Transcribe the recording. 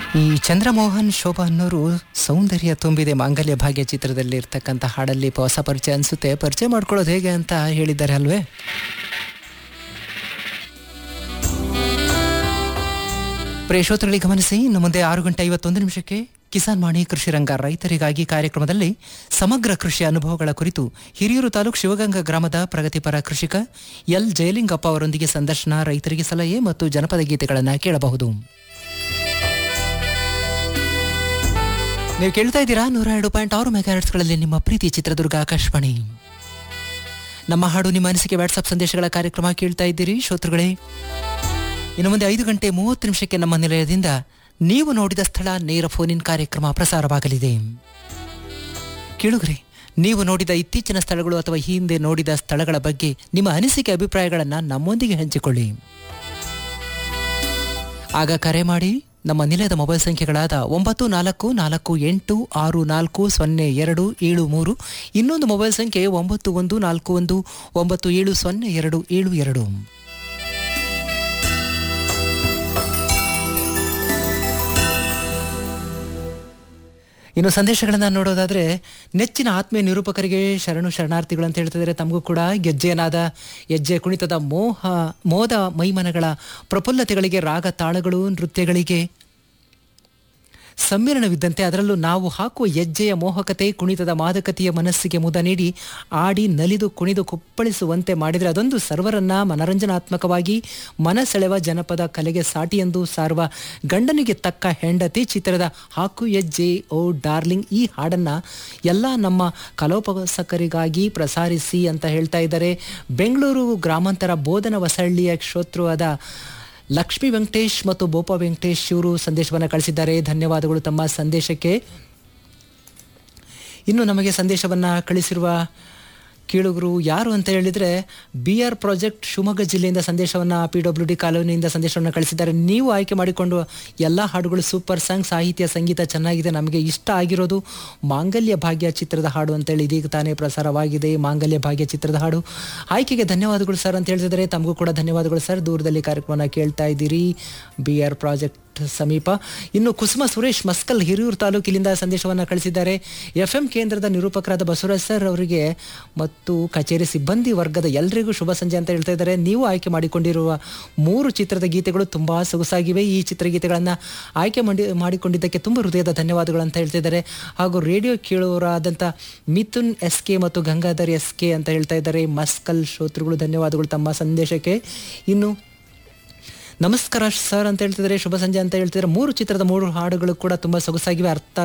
ಈ ಚಂದ್ರಮೋಹನ್ ಶೋಭಾ ಅನ್ನೋರು ಸೌಂದರ್ಯ ತುಂಬಿದೆ ಮಾಂಗಲ್ಯ ಭಾಗ್ಯ ಚಿತ್ರದಲ್ಲಿ ಇರ್ತಕ್ಕಂಥ ಹಾಡಲ್ಲಿ ಹೊಸ ಪರಿಚಯ ಅನಿಸುತ್ತೆ ಪರಿಚಯ ಮಾಡ್ಕೊಳ್ಳೋದು ಹೇಗೆ ಅಂತ ಹೇಳಿದ್ದಾರೆ ಅಲ್ವೇ ಪ್ರೇಕ್ಷೋತ್ರಗಳಿಗೆ ಗಮನಿಸಿ ಇನ್ನು ಮುಂದೆ ಆರು ಗಂಟೆ ಐವತ್ತೊಂದು ನಿಮಿಷಕ್ಕೆ ಕಿಸಾನ್ ವಾಣಿ ಕೃಷಿ ರಂಗ ರೈತರಿಗಾಗಿ ಕಾರ್ಯಕ್ರಮದಲ್ಲಿ ಸಮಗ್ರ ಕೃಷಿ ಅನುಭವಗಳ ಕುರಿತು ಹಿರಿಯೂರು ತಾಲೂಕು ಶಿವಗಂಗಾ ಗ್ರಾಮದ ಪ್ರಗತಿಪರ ಕೃಷಿಕ ಎಲ್ ಜಯಲಿಂಗಪ್ಪ ಅವರೊಂದಿಗೆ ಸಂದರ್ಶನ ರೈತರಿಗೆ ಸಲಹೆ ಮತ್ತು ಜನಪದ ಗೀತೆಗಳನ್ನು ಕೇಳಬಹುದು ನೀವು ಕೇಳ್ತಾ ಇದ್ದೀರಾ ನೂರ ಎರಡು ಪಾಯಿಂಟ್ ಆರು ಮೆಗಾಹರ್ಟ್ಸ್ಗಳಲ್ಲಿ ನಿಮ್ಮ ಪ್ರೀತಿ ಚಿತ್ರದುರ್ಗ ಆಕಾಶವಾಣಿ ನಮ್ಮ ಹಾಡು ನಿಮ್ಮ ಅನಿಸಿಕೆ ವಾಟ್ಸಪ್ ಸಂದೇಶಗಳ ಕಾರ್ಯಕ್ರಮ ಕೇಳ್ತಾ ಇದ್ದೀರಿ ಶ್ರೋತೃಗಳೇ ಇನ್ನು ಮುಂದೆ ಐದು ಗಂಟೆ ಮೂವತ್ತು ನಿಮಿಷಕ್ಕೆ ನಮ್ಮ ನಿಲಯದಿಂದ ನೀವು ನೋಡಿದ ಸ್ಥಳ ನೇರ ಫೋನಿನ್ ಕಾರ್ಯಕ್ರಮ ಪ್ರಸಾರವಾಗಲಿದೆ ಕೇಳುಗ್ರಿ ನೀವು ನೋಡಿದ ಇತ್ತೀಚಿನ ಸ್ಥಳಗಳು ಅಥವಾ ಹಿಂದೆ ನೋಡಿದ ಸ್ಥಳಗಳ ಬಗ್ಗೆ ನಿಮ್ಮ ಅನಿಸಿಕೆ ಅಭಿಪ್ರಾಯಗಳನ್ನು ನಮ್ಮೊಂದಿಗೆ ಹಂಚಿಕೊಳ್ಳಿ ಆಗ ಕರೆ ಮಾಡಿ ನಮ್ಮ ನಿಲಯದ ಮೊಬೈಲ್ ಸಂಖ್ಯೆಗಳಾದ ಒಂಬತ್ತು ನಾಲ್ಕು ನಾಲ್ಕು ಎಂಟು ಆರು ನಾಲ್ಕು ಸೊನ್ನೆ ಎರಡು ಏಳು ಮೂರು ಇನ್ನೊಂದು ಮೊಬೈಲ್ ಸಂಖ್ಯೆ ಒಂಬತ್ತು ಒಂದು ನಾಲ್ಕು ಒಂದು ಒಂಬತ್ತು ಏಳು ಸೊನ್ನೆ ಎರಡು ಏಳು ಎರಡು ಇನ್ನು ಸಂದೇಶಗಳನ್ನು ನೋಡೋದಾದ್ರೆ ನೆಚ್ಚಿನ ಆತ್ಮೀಯ ನಿರೂಪಕರಿಗೆ ಶರಣು ಶರಣಾರ್ಥಿಗಳು ಅಂತ ಹೇಳ್ತಿದ್ದಾರೆ ತಮಗೂ ಕೂಡ ಗೆಜ್ಜೆಯನಾದ ಹೆಜ್ಜೆ ಕುಣಿತದ ಮೋಹ ಮೋದ ಮೈಮನಗಳ ಪ್ರಫುಲ್ಲತೆಗಳಿಗೆ ರಾಗ ತಾಳಗಳು ನೃತ್ಯಗಳಿಗೆ ಸಮ್ಮಿಲನವಿದ್ದಂತೆ ಅದರಲ್ಲೂ ನಾವು ಹಾಕುವ ಹೆಜ್ಜೆಯ ಮೋಹಕತೆ ಕುಣಿತದ ಮಾದಕತೆಯ ಮನಸ್ಸಿಗೆ ಮುದ ನೀಡಿ ಆಡಿ ನಲಿದು ಕುಣಿದು ಕುಪ್ಪಳಿಸುವಂತೆ ಮಾಡಿದರೆ ಅದೊಂದು ಸರ್ವರನ್ನ ಮನರಂಜನಾತ್ಮಕವಾಗಿ ಮನಸೆಳೆವ ಜನಪದ ಕಲೆಗೆ ಸಾಟಿ ಎಂದು ಸಾರುವ ಗಂಡನಿಗೆ ತಕ್ಕ ಹೆಂಡತಿ ಚಿತ್ರದ ಹಾಕು ಹೆಜ್ಜೆ ಓ ಡಾರ್ಲಿಂಗ್ ಈ ಹಾಡನ್ನ ಎಲ್ಲ ನಮ್ಮ ಕಲೋಪಸಕರಿಗಾಗಿ ಪ್ರಸಾರಿಸಿ ಅಂತ ಹೇಳ್ತಾ ಇದ್ದಾರೆ ಬೆಂಗಳೂರು ಗ್ರಾಮಾಂತರ ಬೋಧನ ವಸಳ್ಳಿಯ ಶ್ರೋತೃವಾದ ಲಕ್ಷ್ಮೀ ವೆಂಕಟೇಶ್ ಮತ್ತು ಬೋಪ ವೆಂಕಟೇಶ್ ಇವರು ಸಂದೇಶವನ್ನು ಕಳಿಸಿದ್ದಾರೆ ಧನ್ಯವಾದಗಳು ತಮ್ಮ ಸಂದೇಶಕ್ಕೆ ಇನ್ನು ನಮಗೆ ಸಂದೇಶವನ್ನು ಕಳಿಸಿರುವ ಕೇಳುಗರು ಯಾರು ಅಂತ ಹೇಳಿದರೆ ಬಿ ಆರ್ ಪ್ರಾಜೆಕ್ಟ್ ಶಿವಮೊಗ್ಗ ಜಿಲ್ಲೆಯಿಂದ ಸಂದೇಶವನ್ನು ಪಿ ಡಬ್ಲ್ಯೂ ಡಿ ಕಾಲೋನಿಯಿಂದ ಸಂದೇಶವನ್ನು ಕಳಿಸಿದ್ದಾರೆ ನೀವು ಆಯ್ಕೆ ಮಾಡಿಕೊಂಡು ಎಲ್ಲ ಹಾಡುಗಳು ಸೂಪರ್ ಸಾಂಗ್ ಸಾಹಿತ್ಯ ಸಂಗೀತ ಚೆನ್ನಾಗಿದೆ ನಮಗೆ ಇಷ್ಟ ಆಗಿರೋದು ಮಾಂಗಲ್ಯ ಭಾಗ್ಯ ಚಿತ್ರದ ಹಾಡು ಅಂತೇಳಿ ಇದೀಗ ತಾನೇ ಪ್ರಸಾರವಾಗಿದೆ ಮಾಂಗಲ್ಯ ಭಾಗ್ಯ ಚಿತ್ರದ ಹಾಡು ಆಯ್ಕೆಗೆ ಧನ್ಯವಾದಗಳು ಸರ್ ಅಂತ ಹೇಳಿದರೆ ತಮಗೂ ಕೂಡ ಧನ್ಯವಾದಗಳು ಸರ್ ದೂರದಲ್ಲಿ ಕಾರ್ಯಕ್ರಮನ ಕೇಳ್ತಾ ಇದ್ದೀರಿ ಬಿ ಆರ್ ಪ್ರಾಜೆಕ್ಟ್ ಸಮೀಪ ಇನ್ನು ಕುಸುಮ ಸುರೇಶ್ ಮಸ್ಕಲ್ ಹಿರಿಯೂರು ತಾಲೂಕಿನಿಂದ ಸಂದೇಶವನ್ನು ಕಳಿಸಿದ್ದಾರೆ ಎಫ್ ಎಂ ಕೇಂದ್ರದ ನಿರೂಪಕರಾದ ಬಸವರಾಜ್ ಸರ್ ಅವರಿಗೆ ಮತ್ತು ಕಚೇರಿ ಸಿಬ್ಬಂದಿ ವರ್ಗದ ಎಲ್ಲರಿಗೂ ಶುಭ ಸಂಜೆ ಅಂತ ಹೇಳ್ತಾ ಇದ್ದಾರೆ ನೀವು ಆಯ್ಕೆ ಮಾಡಿಕೊಂಡಿರುವ ಮೂರು ಚಿತ್ರದ ಗೀತೆಗಳು ತುಂಬ ಸೊಗಸಾಗಿವೆ ಈ ಚಿತ್ರಗೀತೆಗಳನ್ನು ಆಯ್ಕೆ ಮಾಡಿ ಮಾಡಿಕೊಂಡಿದ್ದಕ್ಕೆ ತುಂಬ ಹೃದಯದ ಧನ್ಯವಾದಗಳು ಅಂತ ಹೇಳ್ತಿದ್ದಾರೆ ಹಾಗೂ ರೇಡಿಯೋ ಕೇಳುವರಾದಂಥ ಮಿಥುನ್ ಎಸ್ ಕೆ ಮತ್ತು ಗಂಗಾಧರ್ ಎಸ್ ಕೆ ಅಂತ ಹೇಳ್ತಾ ಇದ್ದಾರೆ ಮಸ್ಕಲ್ ಶ್ರೋತೃಗಳು ಧನ್ಯವಾದಗಳು ತಮ್ಮ ಸಂದೇಶಕ್ಕೆ ಇನ್ನು ನಮಸ್ಕಾರ ಸರ್ ಅಂತ ಹೇಳ್ತಿದ್ದಾರೆ ಶುಭ ಸಂಜೆ ಅಂತ ಹೇಳ್ತಿದ್ದಾರೆ ಮೂರು ಚಿತ್ರದ ಮೂರು ಹಾಡುಗಳು ಕೂಡ ತುಂಬ ಸೊಗಸಾಗಿವೆ ಅರ್ಥ